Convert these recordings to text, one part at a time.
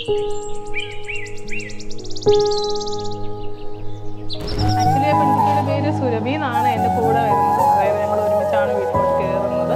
actually ആ പെൺകുട്ടിയുടെ പേര് സുരഭി എന്നാണ് എൻ്റെ കൂടെ വരുന്നത് അതായത് ഞങ്ങൾ ഒരുമിച്ചാണ് വീട്ടിലോട്ട് കയറുന്നത്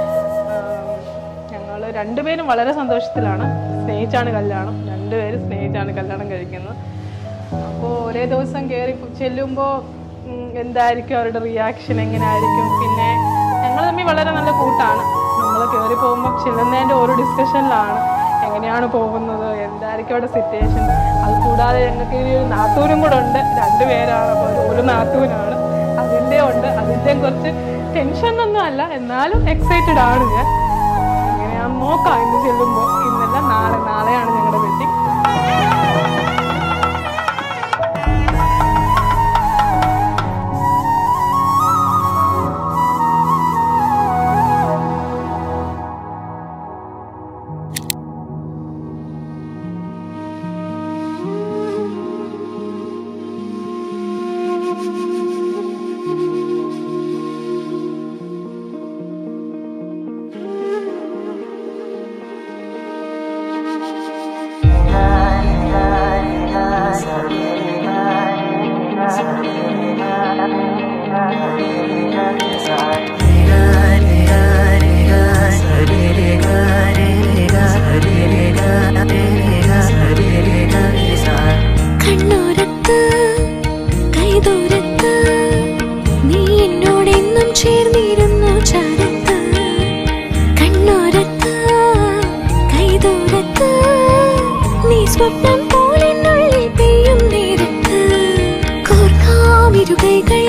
ഞങ്ങൾ രണ്ടുപേരും വളരെ സന്തോഷത്തിലാണ് സ്നേഹിച്ചാണ് കല്യാണം രണ്ടുപേരും സ്നേഹിച്ചാണ് കല്യാണം കഴിക്കുന്നത് അപ്പോൾ ഒരേ ദിവസം കയറി ചെല്ലുമ്പോൾ എന്തായിരിക്കും അവരുടെ റിയാക്ഷൻ എങ്ങനെയായിരിക്കും പിന്നെ ഞങ്ങൾ തമ്മിൽ വളരെ നല്ല കൂട്ടാണ് നമ്മൾ കയറി പോകുമ്പോൾ ചെല്ലുന്നതിൻ്റെ ഓരോ ഡിസ്കഷനിലാണ് എങ്ങനെയാണ് പോകുന്നത് എന്തായിരിക്കും അവിടെ സിറ്റുവേഷൻ അത് കൂടാതെ ഞങ്ങൾക്ക് ഇനി ഒരു നാത്തൂനും കൂടെ ഉണ്ട് രണ്ടുപേരാണ് അപ്പോൾ ഒരു- ഒരു നാത്തൂനാണ് അതിൻ്റെ ഉണ്ട് അതിൻ്റെ കുറച്ച് ടെൻഷൻ ഒന്നും അല്ല എന്നാലും എക്സൈറ്റഡ് ആണ് ഞാൻ എങ്ങനെയാണെന്ന് നോക്കാം ഇന്ന് ചെല്ലുമ്പോൾ ഇന്നല്ല നാളെ നാളെയാണ് ഞങ്ങളുടെ വെഡിങ് കണ്ണോരത്ത് കൈതോരത്ത് നീ എന്നോടെന്നും ചേർന്നിരുന്നു ചാരത്ത് കണ്ണോരത്ത് കൈതോരത്ത് നീ സ്വപ്നം പോലെ പെയ്യും നേരത്ത് കോർക്കാമിരുകൈകൾ